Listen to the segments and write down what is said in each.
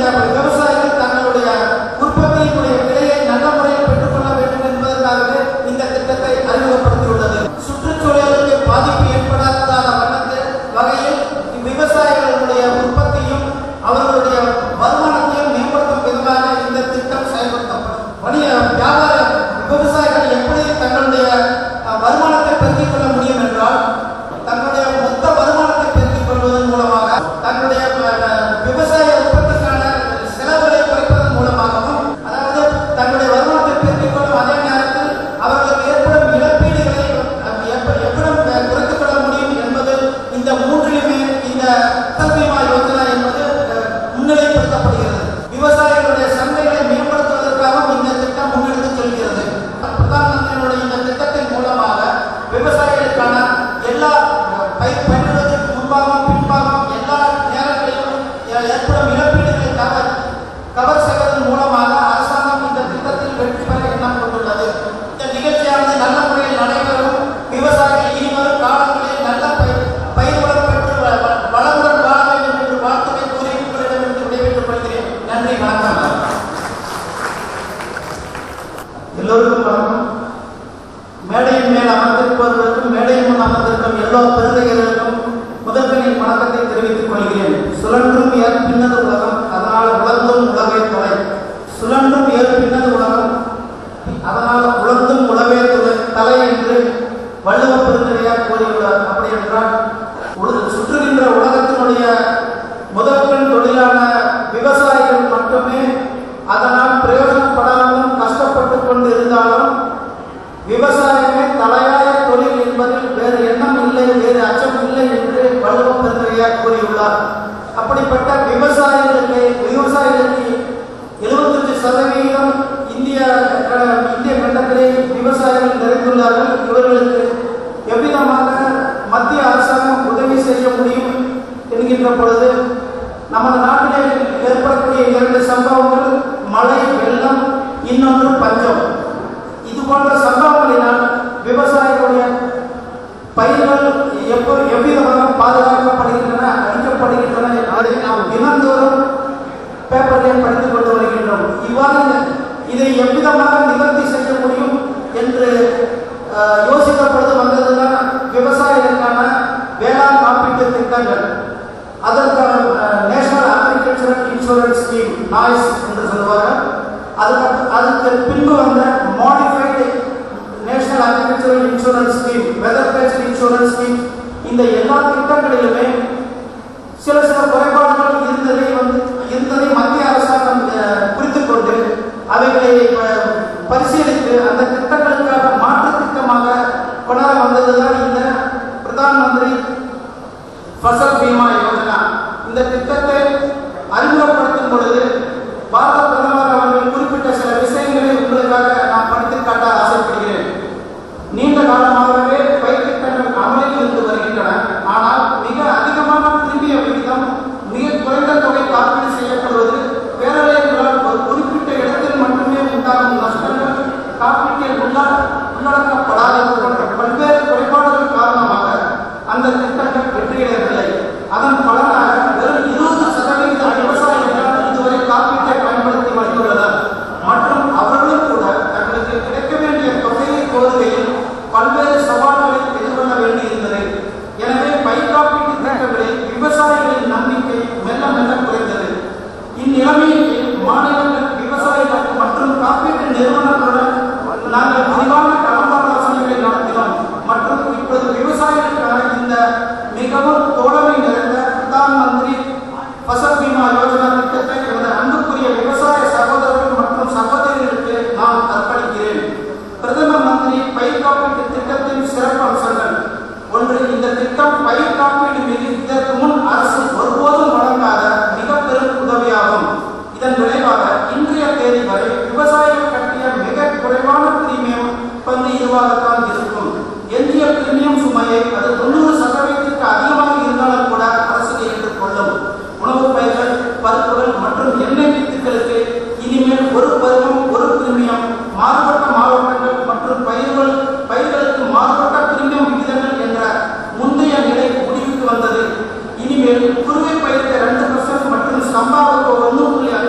விவசாயிகள் தங்களுடைய உற்பத்தியினுடைய விலையை நல்ல முறையில் பெற்றுக்கொள்ள வேண்டும் என்பதற்காகவே இந்த திட்டத்தை அறிமுகப்படுத்தியுள்ளது சுற்றுச்சூழலுக்கு பாதிப்பு ஏற்படாத வண்ணத்தில் வகையில் விவசாயிகளுடைய உற்பத்தியும் அவர்களுடைய வருமானத்தையும் மேம்படுத்தும் விதமாக இந்த திட்டம் செயல்படுத்தப்படும் வணிக வியாபார விவசாயிகள் எப்படி தங்களுடைய அஹ், வருமானத்தை பெருக்கிக் கொள்ள முடியும் என்றால் தங்களுடைய மொத்த வருமானத்தை பெருக்கிக் கொள்வதன் மூலமாக தங்களுடைய அஹ், விவசாய உற்பத்திக்கான செலவுகளை குறைப்பதன் மூலமாகவும் அதாவது தங்களுடைய வருமானத்தை பெருக்கிக் கொள்ளும் அதே நேரத்தில் அவர்களுக்கு ஏற்படும் இழப்பீடுகளை அஹ், எப்ப- எவ்விடம் அஹ், குறைத்துக் கொள்ள முடியும் என்பது இந்த மூன்றிலுமே இந்த அடல் பீமா யோஜனா என்பது அஹ், முன்னிலைப்படுத்தப்படுகிறது விவசாயிகளுடைய சந்தைகளை மேம்படுத்துவதற்காகவும் இந்த திட்டம் முன்னெடுத்துச் செல்கிறது பிரதான் மந்திரியினுடைய இந்த திட்டத்தின் மூலமாக விவசாயிகளுக்கான எல்லா அஹ், பயிர் பயிரிடுவதற்கு முன்பாகவும் பின்பாகவும் எல்லா நேரங்களிலும் ஏ- ஏற்படும் இழப்பீடுகளை கவர் கவர் செய்வதன் மூலமாக அரசாங்கம் இந்த திட்டத்தில் வெற்றி பெற எண்ணம் கொண்டுள்ளது இந்த நிகழ்ச்சியானது நல்ல முறையில் நடைபெறவும் விவசாயிகள் இனிவரும் காலங்களில் நல்ல பயிர் பயிர் வளம் பெற்று வ- வ- வளமுடன் வாழ வேண்டும் என்று வாழ்த்துறை கூறி உங்களிடமிருந்து விடைபெற்றுக் கொள்கிறேன் நன்றி வணக்கம் எல்லோருக்கும் வணக்கம் மேடையின் மேல் அமர்ந்திருப்பவர்களுக்கும் மேடையின் முன் அமர்ந்திருக்கும் எல்லா பெருந்தையர்களுக்கும் முதற்கனின் வணக்கத்தை தெரிவித்துக் கொள்கிறேன் சுழன்றும் ஏற் பின்னது உலகம் அதனால் உலர்ந்தும் உலகே தொலை சுழன்றும் ஏற் பின்னது உலகம் அதனால் உலர்ந்தும் உலகே தொலை தலை என்று வள்ளுவ பெருந்தகையார் கூறியுள்ளார் அப்படி என்றால் உல- சுற்றுகின்ற உலகத்தினுடைய முதற்கண் தொழிலான விவசாயிகள் மட்டுமே அதனால் பிரயோஜனப்படாமலும் கஷ்டப்பட்டு கொண்டு இருந்தாலும் விவசாயமே தலையாய தொழில் என்பதில் வேறு எண்ணம் இல்லை வேறு அச்சம் இல்லை என்று வள்ளுவ பெருந்தகையார் கூறியுள்ளார் அப்படிப்பட்ட விவசாயிகளுக்கு விவசாயிகளுக்கு எழுபத்தஞ்சு சதவீதம் இந்திய அஹ், இந்திய கண்டத்திலே விவசாயிகள் நிறைந்துள்ளார்கள் இவர்களுக்கு எவ்விதமாக மத்திய அரசாங்கம் உதவி செய்ய முடியும் என்கின்ற பொழுது நமது நாட்டிலே ஏற்படக்கூடிய இரண்டு சம்பவங்கள் மழை வெள்ளம் இன்னொன்று பஞ்சம் இது போன்ற சம்பவங்களினால் விவசாயிகளுடைய பயிர்கள் எப்போ எவ்விதமாக பாதுகாக்கப்படுகின்றன அழிக்கப்படுகின்றன என்பதை நாம் தினந்தோறும் பேப்பரிலே படித்துக் கொண்டு வருகின்றோம் இவ்வாறு இதை எவ்விதமாக நிவர்த்தி செய்ய முடியும் என்று அஹ், யோசித்த பொழுது வந்ததுதான் விவசாயிகளுக்கான வேளாண் காப்பீட்டு திட்டங்கள் அதற்கான நேஷனல் அக்ரிகல்ச்சரல் இன்சூரன்ஸ் ஸ்கீம் நாய்ஸ் என்று சொல்லுவார்கள் அதுக்கு அதுக்கு பின்பு வந்த modified national agricultural insurance scheme weather based insurance scheme இந்த எல்லா திட்டங்களிலுமே சில சில குறைபாடுகள் இருந்ததை வந்து இருந்ததை மத்திய அரசாங்கம் அஹ், குறித்துக் கொண்டு அவைகளை அஹ், பரிசீலித்து அந்த திட்டங்களுக்காக மாற்று திட்டமாக கொண்டாட வந்ததுதான் இந்த பிரதான் மந்திரி ஃபசல் பீமா யோஜனா இந்த திட்டத்தை அறிமுகப்படுத்தும் பொழுது பாரத பிரதமர் அவர்கள் குறிப்பிட்ட சில விஷயங்களை உங்களுக்காக நான் படித்து காட்ட ஆசைப்படுகிறேன் நீண்ட காலமாகவே பயிர் திட்டங்கள் அமலில் இருந்து வருகின்றன ஆனால் மிக அதிகமான திரும்பிய விகிதம் மிக குறைந்த தொகை காப்பீடு செய்யப்படுவது பேரலைகளால் ஒரு குறிப்பிட்ட இடத்தில் மட்டுமே உண்டாகும் நஷ்டங்கள் காப்பீட்டில் உள்ள உள்ளடக்கப்படாதது போன்ற பல்வேறு குறைபாடுகள் காரணமாக அந்த திட்டங்கள் வெற்றியடையவில்லை அதன் பலனாக வெறும் இருபது சதவீத விவசாயிகள் இதுவரை காப்பீட்டை பயன்படுத்தி வந்துள்ளனர் மற்றும் அவர்களும் கூட தங்களுக்கு கிடைக்க வேண்டிய தொகையை கோருகையில் பல்வேறு சவால்களை எதிர்கொள்ள வேண்டியிருந்தது எனவே பயிர் காப்பீட்டு திட்டங்களில் விவசாயிகளின் நம்பிக்கை மெல்ல மெல்ல குறைந்தது இந்நிலைமையில் மாநிலங்கள் விவசாயிகள் மற்றும் காப்பீட்டு நிறுவனங்களுடன் நாங்கள் விரிவான கலந்தாலோசனைகளை நடத்தினோம் மற்றும் இப்போது விவசாயிகளுக்கான இந்த மிகவும் தோழமை நிறைந்த பிரதான் மந்திரி ஃபசல் பீமா யோஜனா திட்டத்தை எனது அன்புக்குரிய விவசாய சகோதரர்கள் மற்றும் சகோதரிகளுக்கு நான் அர்ப்பணிக்கிறேன் பிரதம மந்திரி பயிர் காப்பீட்டு திட்டத்தின் சிறப்பு அம்சங்கள் ஒன்று இந்த திட்டம் பயிர் காப்பீடு மீது இதற்கு முன் அரசு ஒருபோதும் வழங்காத மிக பெரும் உதவியாகும் இதன் விளைவாக இன்றைய தேதி வரை விவசாயிகள் கட்டிய மிக குறைவான பிரீமியம் வந்து இதுவாகத்தான் இருக்கும் எஞ்சிய பிரீமியம் சுமையை அது தொண்ணூறு சதவீதத்திற்கு அதிகமாக இருந்தாலும் கூட அரசு ஏற்றுக்கொள்ளும் உணவுப் பயிர்கள் பருப்புகள் மற்றும் எண்ணெய் வித்துக்களுக்கு இனிமேல் ஒரு பருவம் ஒரு பிரீமியம் மாறுபட்ட மாவட்டங்கள் மற்றும் பயிர்கள் பயிர்களுக்கு மாறுபட்ட பிரீமியம் விகிதங்கள் என்ற முந்தைய நிலை முடிவுக்கு வந்தது இனிமேல் குறுவை பயிருக்கு ரெண்டு பர்சன்ட் மற்றும் சம்பாவுக்கு ஒன்று புள்ளி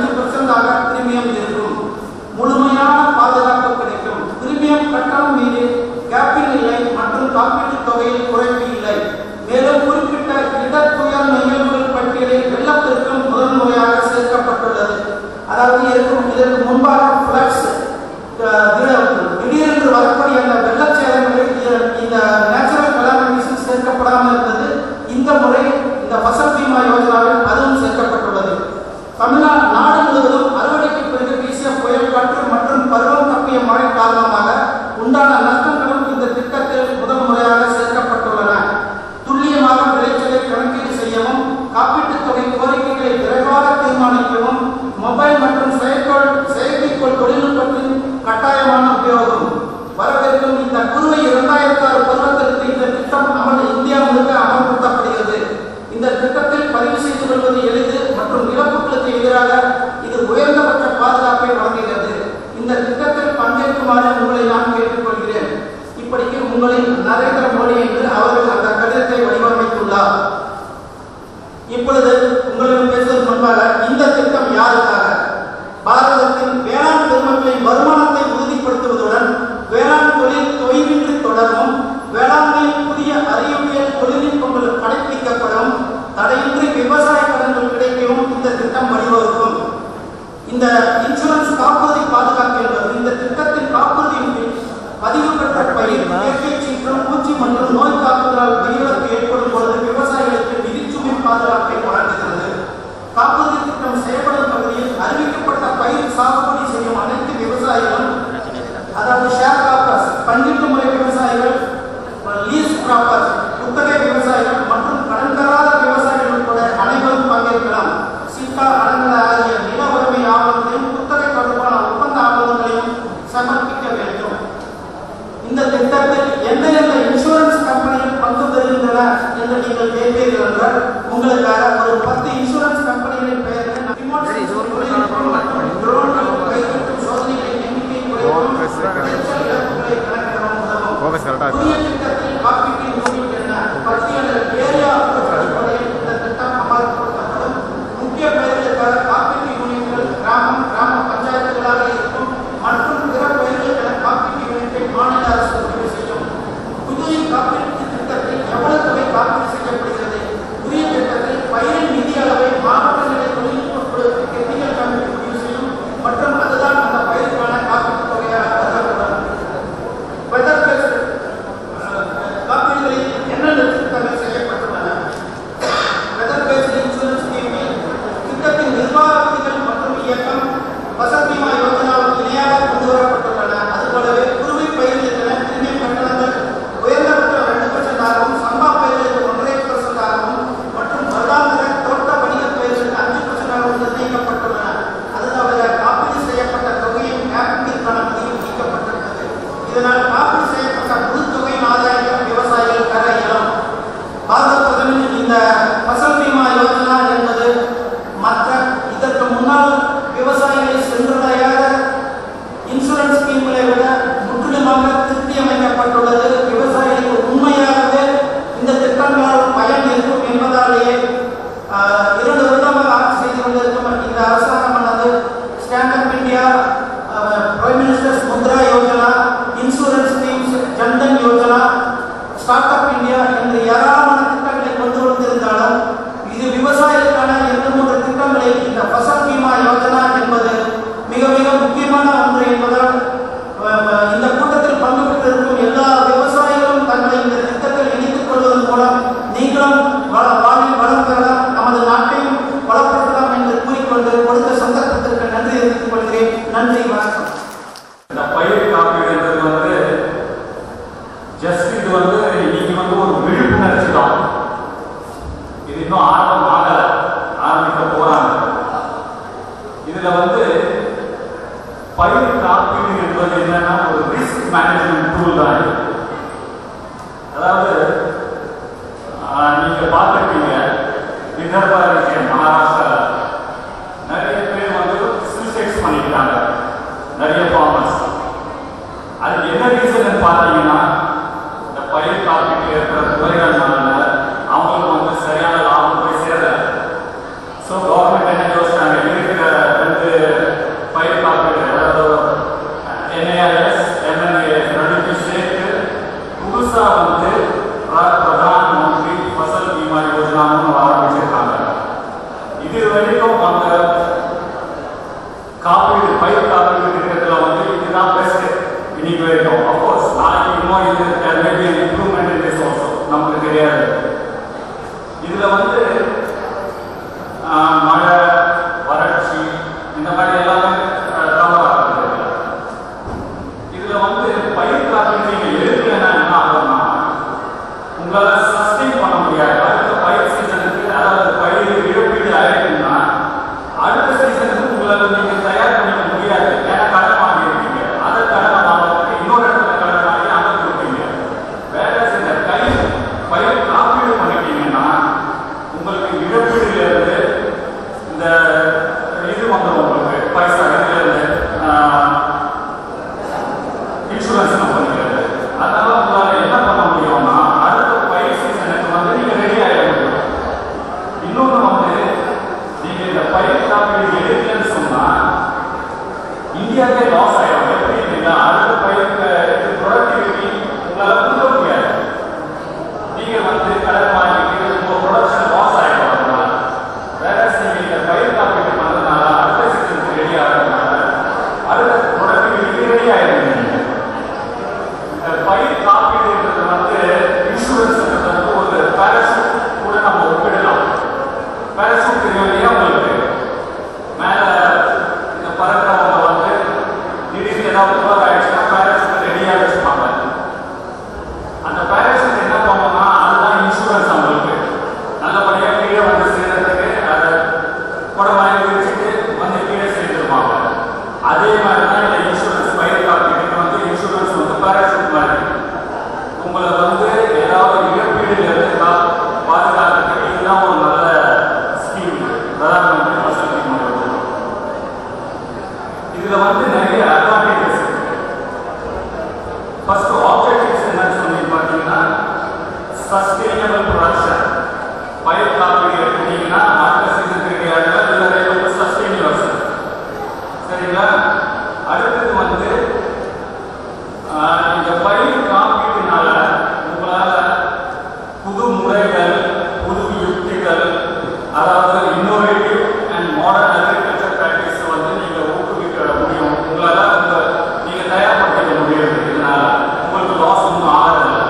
இரண்டாயிரத்தி ஆறு பருவத்திற்கு இந்த திட்டம் அமல் இந்தியா முழுக்க அமல்படுத்தப்படுகிறது இந்த திட்டத்தில் பதிவு செய்து கொள்வது எளிது மற்றும் இழப்புகளுக்கு எதிராக இது உயர்ந்தபட்ச பாதுகாப்பை வழங்குகிறது இந்த திட்டத்தில் பங்கேற்குமாறு உங்களை நான் கேட்டுக்கொள்கிறேன் இப்படிக்கு உங்களின் நரேந்திர மோடி என்று அவர்கள் அந்த கடிதத்தை வடிவமைத்துள்ளார் இப்பொழுது உங்களிடம் பேசுவதற்கு முன்பாக இந்த திட்டம் யாருக்காக பாரதத்தின் வேளாண் பெருமக்களின் வருமானத்தை உறுதிப்படுத்துவதுடன் வேளாண் தொழில் தொய்வின்றி தொடரும் வேளாண்மையில் புதிய அறிவியல் தொழில்நுட்பங்கள் கடைபிடிக்கப்படும் தடையின்றி விவசாய கடன்கள் கிடைக்கவும் இந்த திட்டம் வழிவகுக்கும் இந்த இன்சூரன்ஸ் காப்புறுதி பாதுகாப்பு என்பது இந்த திட்டத்தின் காப்புறுதியின் கீழ் பதிவு பெற்ற பயிர் இயற்கை சீற்றம் பூச்சி மற்றும் நோய் தாக்குதலால் உயிரிழப்பு ஏற்படும் பொழுது விவசாயிகளுக்கு நிதிச்சுமை பாதுகாப்பை வழங்குகிறது காப்புறுதி திட்டம் செயல்படும் பகுதியில் அறிவிக்கப்பட்ட பயிர் சாகுபடி செய்யும் அனைத்து விவசாயிகளும் அதாவது ஷேர் கிராப்பர்ஸ் பங்கீட்டு முறை விவசாயிகள் லீஸ் கிராப்பர்ஸ் குத்தகை விவசாயிகள் மற்றும் கடன் பெறாத விவசாயிகள் உட்பட அனைவரும் பங்கேற்கலாம் சிட்டா அடங்கல ஆகிய நில உரிமை ஆவணங்களையும் குத்தகை தொடர்பான ஒப்பந்த ஆவணங்களையும் சமர்ப்பிக்க வேண்டும் இந்த திட்டத்தில் எந்த எந்த இன்சூரன்ஸ் கம்பெனிகள் பங்கு பெறுகின்றன என்று நீங்கள் கேட்பீர்கள் என்றால் உங்களுக்காக ஒரு பத்து இன்சூரன்ஸ் கம்பெனிகளின் பெயர்கள் நான் remote sensing தொழில்நுட்பம் மற்றும் drone கைப்பற்றும் சோதனைகளின் எண்ணிக்கை குறைக்கும் விளைச்சல் இழப்புகளை கணக்கிடவும் உதவும். Focus correct ஆ புதிய திட்டத்தில் காப்பீட்டின் நோக்கில் என்ன பட்டியலில் ஏரியா அடிப்படையில் இந்த திட்டம் அமல்படுத்தப்படும் முக்கிய பெயர்களுக்காக காப்பீட்டு யூனியன்கள் கிராமம் கிராம பஞ்சாயத்துகளாக இருக்கும் மற்றும் பிற பெயர்களுக்கான காப்பீட்டு யூனியனை மாநில அரசு முடிவு செய்யும் புதிய காப்பீட்டு திட்டத்தில் எவ்வளவு தொகை காப்பீடு செய்யப்படுகிறது புதிய திட்டத்தில் பயிரின் நிதி அளவை மாவட்ட நிலை தொழில்நுட்ப குழுவுக்கு டெக்னிக்கல் கமிட்டி முடிவு செய்யும் மற்றும் அதுதான் அந்த பயிருக்கான காப்பீட்டு தொகையாக கருதப்படும் வெதர் பேஸ்ட் காப்பீடுகளில் என்னென்ன திட்டங்கள் செய்யப்பட்டுள்ளன வெதர் பேஸ்ட் இன்சூரன்ஸ் ஸ்கீமில் திட்டத்தின் நிர்வாக விதிகள் மற்றும் இயக்கம் ஃபசல் பீமா யோஜனாவுக்கு இணையாக கொண்டு வரப்பட்டுள்ளன அதுபோலவே குறுவை பயிர்களுக்கான பிரீமியம் கட்டணங்கள் உயர்ந்தபட்சம் ரெண்டு பர்சன்ட் ஆகவும் சம்பா பயிர்களுக்கு ஒன்றரை பர்சன்ட் ஆகவும் மற்றும் வருடாந்திர தோட்ட வணிக பயிர்களுக்கு அஞ்சு பர்சன்ட் ஆகவும் நிர்ணயிக்கப்பட்டுள்ளன அது தவிர காப்பீடு செய்யப்பட்ட தொகையும் கேபிட்டிற்கான விதியும் நீக்கப்பட்டிருக்கிறது இதனால் காப்பீடு செய்யப்பட்ட முழு தொகையின் ஆதாயம் விவசாயிகள் பெற இயலும் பாரத பிரதமரின் இந்த ஃபசல் பீமா யோஜனா என்பது மற்ற இதற்கு முன்னால் விவசாயிகளை சென்றடையாத இன்சூரன்ஸ் ஸ்கீம்களை விட முற்றிலுமாக திருத்தி அமைக்கப்பட்டுள்ளது விவசாயிகளுக்கு உண்மையாகவே இந்த திட்டங்களால் பயன் இருக்கும் என்பதாலேயே ஆஹ், இரண்டு வருடமாக ஆட்சி செய்து கொண்டிருக்கும் இந்த அரசாங்கமானது stand up India prime ministers Mudra Yojana insurance schemes Jan Dhan Yojana start up India என்று ஏராளமான திட்டங்களை கொண்டு வந்திருந்தாலும் இது விவசாயிகளுக்கான இரண்டு மூன்று திட்டங்களில் இந்த ஃபசல் பீமா யோஜனா என்பது மிக மிக முக்கியமான ஒன்று என்பதால் அஹ், அஹ், இந்த கூட்டத்தில் பங்கு பெற்றிருக்கும் எல்லா விவசாயிகளும் தங்களை இந்த திட்டத்தில் இணைத்துக் கொள்வதன் மூலம் நீங்களும் வள- வாழ்வில் வளம் பெறலாம் நமது நாட்டையும் வளப்படுத்தலாம் என்று கூறிக்கொண்டு கொடுத்த சந்தர்ப்பத்திற்கு நன்றி தெரிவித்துக் கொள்கிறேன் நன்றி வணக்கம் இந்த பயிர் காப்பீடுன்றது வந்து ஜஸ்ட் இது வந்து இன்னைக்கு வந்து ஒரு விழிப்புணர்ச்சி தான் இது இன்னும் ஆரம்பம் ஆகல ஆரம்பிக்க போறாங்க இதுல வந்து பயிர் காப்பீடு என்பது என்னன்னா ஒரு ரிஸ்க் மேனேஜ்மெண்ட் டூல் தான் இது அதாவது ஆஹ், நீங்க பார்த்துருக்கீங்க விதர்பா இருக்கு மகாராஷ்டிரா நிறைய பேர் வந்து சூசைட்ஸ் பண்ணிக்கிறாங்க நிறைய ஃபார்மர்ஸ் அதுக்கு என்ன ரீசன் பார்த்தீங்கன்னா இந்த பயிர் காப்பீட்டு இருக்கிற துறைகள்னால அவங்களுக்கு வந்து சரியான லாபம் போய் சேரல ஸோ கவர்மெண்ட் என்ன யோசிச்சாங்க இருக்கிற ரெண்டு பயிர் காப்பீடு அதாவது என்ஏஆர்எஸ் எம்என்ஏஎஸ் ரெண்டுத்தையும் சேர்த்து புதுசாக வந்து பிர- பிரதான் மந்திரி ஃபசல் பீமா யோஜனான்னு ஆரம்பிச்சிருக்காங்க இது வரைக்கும் அவங்க காப்பீடு பயிர் காப்பீடு திட்டத்தில் வந்து இதுதான் பெஸ்ட் இன்னைக்கு வரைக்கும் அஃப்கோர்ஸ் நாளைக்கு இன்னும் இது there may be an improvement in this also நமக்கு தெரியாது இதுல வந்து ஆஹ், மழை வறட்சி இந்த மாதிரி எல்லாமே கவர் ஆகுது இதுல வந்து பயிர் காப்பீடு நீங்க எடுக்கலைன்னா என்ன ஆகும்னா உங்களால சஸ்டெயின் பண்ண முடியாது அடுத்த பயிர் சீசனுக்கு அதாவது பயிர் இழப்பீடு ஆயிருக்குன்னா அடுத்த சீசனுக்கு உங்களால நீங்க தயார் பண்ணிக்க முடியாது ஏன்னா கடன் வாங்கியிருக்கீங்க அதை கடன் வாங்குறதுக்கு இன்னொரு இடத்துல கடன் வாங்கி அங்க கொடுப்பீங்க இன்சூரன்ஸ் கம்பெனி கிடையாது அதனால உங்களால் என்ன பண்ண முடியும்னா அடுத்த பயிர் சீசனுக்கு வந்து நீங்கள் ரெடி ஆகிட முடியும் இன்னொன்று வந்து நீங்கள் இந்த பயிர் காப்பீடு எடுக்கலன்னு சொன்னால் இந்தியாவே லாஸ் ஆகிடும் எப்படி அப்படின்னா அடுத்த பயிருக்கு இது ப்ரொடக்டிவிட்டி உங்களால் கொடுக்க முடியாது நீங்கள் வந்து கடன் வாங்கிட்டு உங்கள் ப்ரொடக்ஷன் லாஸ் ஆகிடும் அதனால வேற நீங்கள் இந்த பயிர் காப்பீடு பண்ணுறதுனால அடுத்த சீசனுக்கு ரெடி ஆகிறதுனால அடுத்த ப்ரொடக்டிவிட்டி ரெடி ஆகிடும் நீங்கள் இந்த பயிர் காப்பீடுன்றது வந்து இன்சூரன்ஸ் வந்து ஒரு பேராசூட் கூட நம்ம ஒப்பிடலாம் பேராசூட் தெரியும் இல்லையா உங்களுக்கு மேல இந்த பறக்கிறவங்க வந்து திடீர்னு ஏதாவது உபர் ஆயிடுச்சுன்னா பேராசூட் ரெடியாக வச்சுப்பாங்க அந்த பேராசூட் என்ன பண்ணுவோம்னா அதுதான் இன்சூரன்ஸ் அவங்களுக்கு நல்லபடியாக கீழே வந்து சேர்றதுக்கு அதை குடமாய் விரிச்சுட்டு வந்து கீழே சேர்த்துருப்பாங்க அதே மாதிரி தான் இந்த இன்சூரன்ஸ் பயிர் காப்பீட்டுக்கு வந்து இன்சூரன்ஸ் வந்து பேராசூட் மாதிரி உங்களை வந்து ஏதாவது இழப்பீடுல இருந்து கா- பாதுகாக்கிறதுக்கு இதுதான் ஒரு நல்ல ஸ்கீம் பிரதான் மந்திரி ஃபசல் பீமா யோஜனா இதுல வந்து நிறைய அட்வான்டேஜஸ் இருக்கு ஃபர்ஸ்ட் ஆப்ஜெக்டிவ்ஸ் என்னன்னு சொல்லி பார்த்தீங்கன்னா சஸ்டைனபிள் ப்ரொடக்ஷன் பயிர் காப்பீடு எடுத்துட்டீங்கன்னா அடுத்த சீசன் கிடையாது இல்லை ரொம்ப சஸ்டைனபிள் சரிங்களா அடுத்தது வந்து ஆஹ், இந்த பயிர் காப்பீடுனால உங்களால புது முறைகள் புது யுக்திகள் அதாவது innovative and modern agriculture practice வந்து நீங்க ஊக்குவிக்க முடியும் உங்களால உங்க நீங்க தயார்படுத்திக்க முடியும் இதனால உங்களுக்கு லாஸ் ஒன்றும் ஆகிறதில்ல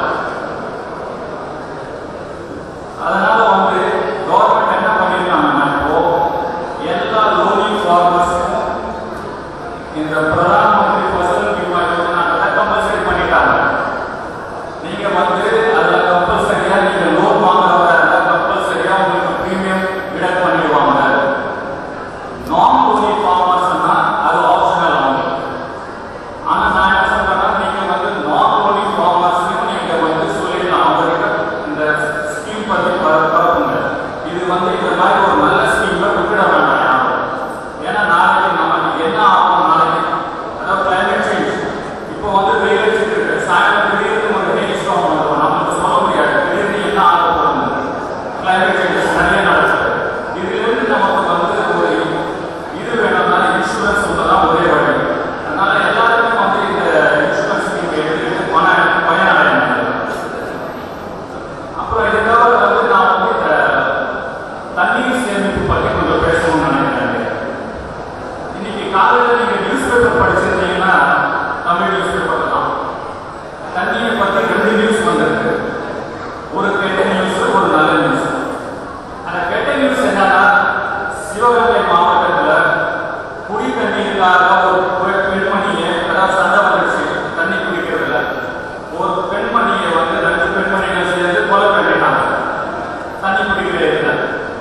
அதனால வந்து கவர்மெண்ட் என்ன பண்ணிருக்காங்கன்னா இப்போ எல்லா லோனி ஃபார்மர்ஸுக்கும் இந்த பிரதான் மந்திரி ஃபசல் பீமா யோஜனா கம்பல்சரி பண்ணிட்டாங்க நீங்க வந்து அதுல கம்பல்சரியா நீங்க லோன் வாங்குறவங்க இருந்தா கம்பல்சரியா உங்களுக்கு பிரீமியம் டிடக்ட் பண்ணிடுவாங்க நான் லோனி ஃபார்மர்ஸ்னா அது ஆப்ஷனல் ஆகும் ஆனா நான் என்ன சொல்றேன்னா நீங்க வந்து நான் லோனி ஃபார்மர்ஸ்க்கு நீங்க வந்து சொல்லிடலாம் அவர்கிட்ட இந்த ஸ்கீம் பத்தி பர- பரப்புங்க இது வந்து இந்த மாதிரி ஒரு நல்ல ஸ்கீம்ல விட்டுட வேண்டாம் யாரும் ஏன்னா நாளைக்கு நமக்கு என்ன ஆகும் நாளைக்கு அதாவது கிளைமேட் சேஞ்ச் இப்போ வந்து வெயில் அடிச்சுட்டு இருக்கு சாயங்காலம் திடீர்னு ஒரு ஹெயில் ஸ்டாம் வரும் நமக்கு சொல்ல முடியாது திடீர்னு என்ன ஆக போகுது கிளைமேட் சேஞ்சஸ் நிறைய நடக்குது இதுல இருந்து நமக்கு வந்து ஒரு இது வேணும்னா இன்சூரன்ஸ் தான் ஒரே வழி அதனால எல்லாருமே வந்து இந்த இன்சூரன்ஸ் ஸ்கீம் எடுத்துக்கிட்டு பண பயனடையணும் அப்புறம் இதை தவிர வந்து நான் வந்து இந்த தண்ணீர் சேமிப்பு பற்றி கொஞ்சம் பேசணும்னு நினைக்கிறேன் இன்னைக்கு காலையில் நீங்க நியூஸ் பேப்பர் படிச்சிருந்தீங்கன்னா தமிழ் நியூஸ் பேப்பர் தான் தண்ணியை பற்றி ரெண்டு நியூஸ் வந்திருக்கு ஒரு கெட்ட நியூஸ் ஒரு நல்ல நியூஸ் அந்த கெட்ட நியூஸ் என்னன்னா சிவகங்கை மாவட்டத்துல குடி தண்ணீருக்காக ஒரு பெ- பெண்மணியை அதாவது சண்டை வந்துருச்சு தண்ணி குடிக்கிறதுல ஒரு பெண்மணியை வந்து ரெண்டு பெண்மணிகள் சேர்ந்து கொலை பண்ணிட்டாங்க தண்ணி குடிக்கிறதுல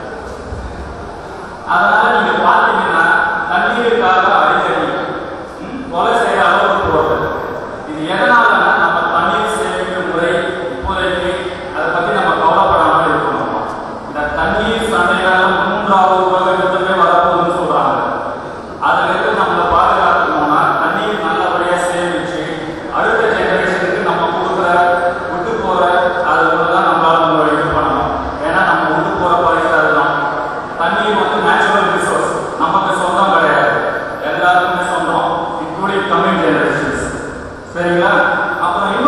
அதனால நீங்க பாத்தீங்கன்னா தண்ணீருக்காக அடிக்கடி ம், கொலை செய்ய அளவுக்கு போறது இது எதனாலன்னா நம்ம தண்ணீர் சேமிக்கும் முறை இப்போதைக்கு அதை பத்தி நம்ம கவலைப்படாம இருக்கணும் இந்த தண்ணீர் சண்டையால மூன்றாவது உலக யுத்தமே வரப்போகுதுன்னு சொல்றாங்க அதுல இருந்து நம்மளை பாதுகாக்கணும்னா தண்ணீர் நல்லபடியா சேமிச்சு அடுத்த ஜெனரேஷனுக்கு நம்ம கொடுக்குற விட்டு போற அது ஒண்ணுதான் நம்மளால நம்ம இது பண்ணணும் ஏன்னா நம்ம விட்டு போற பரிசு அதுதான் தண்ணீர் வந்து நேச்சுரல் ரிசோர்ஸ் நமக்கு சொந்தம் கிடையாது எல்லாருக்குமே சொந்தம் இன்க்ளூடிங் கம்மிங் ஜெனரேஷன்ஸ் சரிங்களா அப்புறம் இன்னும்